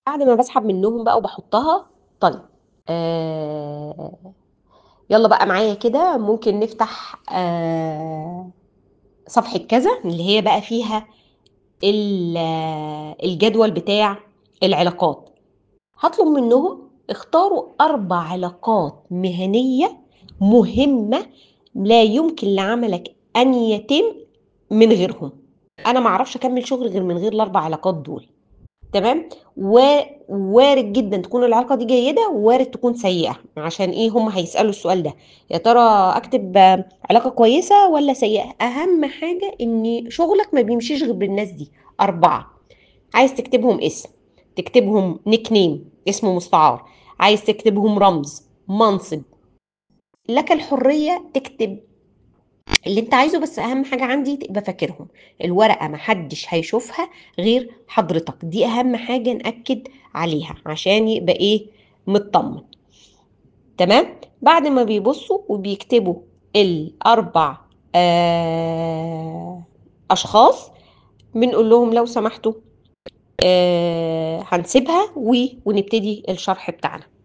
بعد ما باسحب منهم بقى وباحطها طيب آآ يالّا بقى معايا كده ممكن نفتح آآ صفحة كذا اللي هي بقى فيها ال الجدول بتاع العلاقات، هاطلب منهم اختاروا 4 علاقات مهنية مهمة لا يمكن لعملك أن يتم من غيرهم، أنا ما أعرفش أكمّل شغل غير من غير ال4 علاقات دول، تمام، و وارد جدًا تكون العلاقة دي جيدة ووارد تكون سيئة، عشان إيه هُم هيسألوا السؤال ده، يا ترى أكتب علاقة كويسة والّا سيئة؟ أهم حاجة إن شغلك ما بيمشيش غير بالناس دي 4 عايز تكتبهم اسم، تكتبهم nickname اسم مستعار، عايز تكتبهم رمز، منصب، لك الحرية تكتب اللي أنت عايزه بس أهم حاجة عندي تبقى فاكرهم، الورقة ما حدش هيشوفها غير حضرتك، دي أهم حاجة نأكد عليها عشان يبقى إيه متطمن. تمام، بعد ما بيبصوا وبيكتبوا ال4 آآ أشخاص بنقول لهم لو سمحتوا آآ هنسيبها و ونبتدي الشرح بتاعنا.